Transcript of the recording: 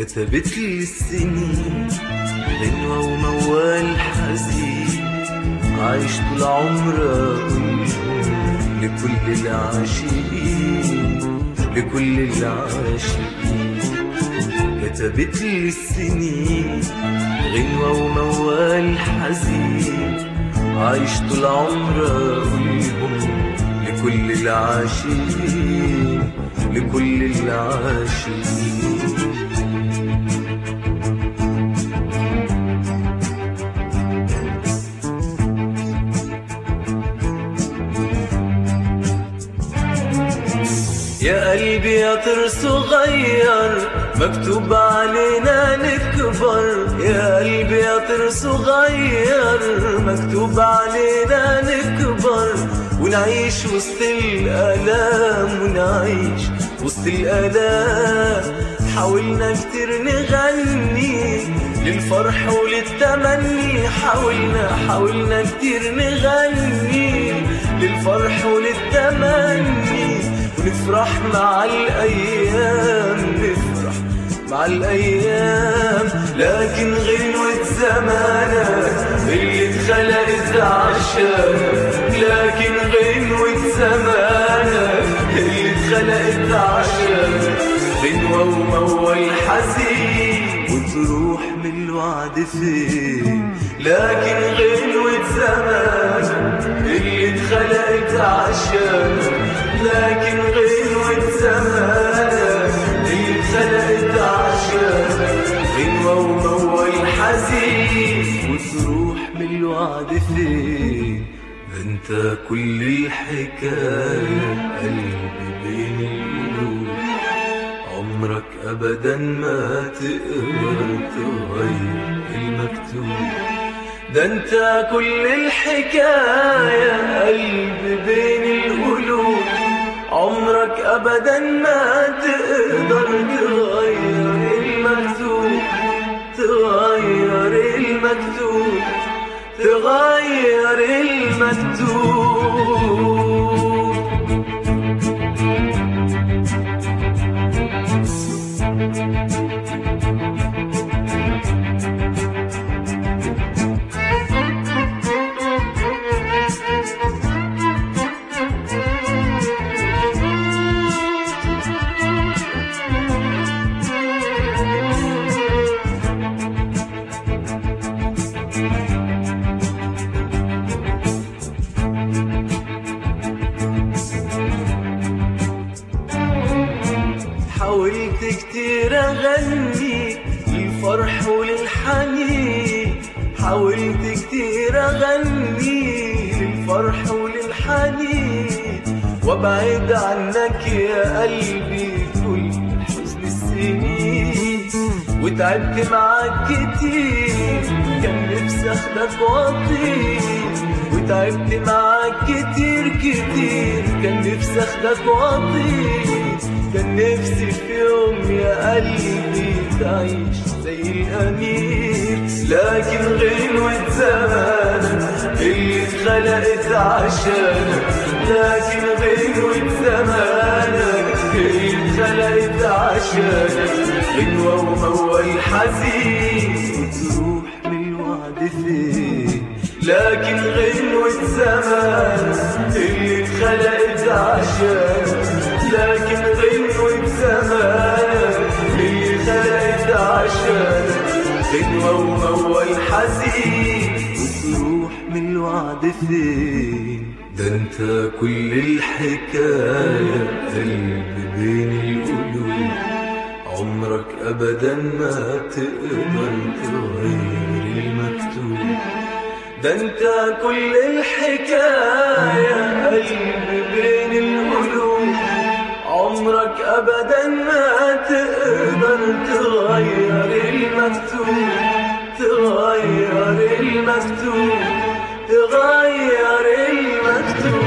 كتبت لي السنين غنوة وموال حزين عايش طول عمري أقولهم لكل العاشقين لكل العاشقين كتبت لي السنين غنوة وموال حزين عايش طول عمري أقولهم لكل العاشقين لكل العاشقين يا قلبي يا طير صغير مكتوب علينا نكبر يا قلبي يا طير صغير مكتوب علينا نكبر ونعيش وسط الآلام ونعيش وسط الآلام حاولنا كتير نغني للفرح وللتمني حاولنا حاولنا كتير نغني للفرح وللتمني ونفرح مع الأيام نفرح مع الأيام لكن غنوة زمانك اللي اتخلقت عشانك لكن غنوة زمانك اللي اتخلقت عشانك غنوة وموال حزين وتروح من الوعد فين لكن غنوة زمانك اللي اتخلقت عشانك لكن غنوة زمانك اللي اتخلقت عشانك غنوة وموال حزين وتروح من الوعد فين ده انت كل الحكاية قلبي بين القلوب عمرك ابدا ما تقدر تغير المكتوب ده انت كل الحكاية قلبي بين القلوب عمرك ابدا ما تقدر تغير المكتوب تغير المكتوب تغير المكتوب حاولت كتير اغني للفرح وللحنين حاولت كتير اغني للفرح وللحنين وابعد عنك يا قلبي كل حزن السنين وتعبت معاك كتير كان نفسي اخدك واطير وتعبت معاك كتير كتير كان نفسي اخدك واطير كان نفسي في يوم يا قلبي تعيش زي الأمير لكن غنوة زمانك اللي اتخلقت عشانك لكن غنوة زمانك اللي اتخلقت عشانك غنوة وموال حزين وتروح من الوعد فين لكن غنوة زمانك اللي اتخلقت عشانك لكن غنوة زمانك اللي خلقت عشانك غنوة وموال حزين وتروح من الوعد فين ده انت كل الحكاية قلب بين القلوب عمرك ابدا ما تقدر تغير المكتوب ده انت كل الحكاية قلب بين القلوب عمرك ابدا ما تقدر تغير المكتوب تغير المكتوب تغير المكتوب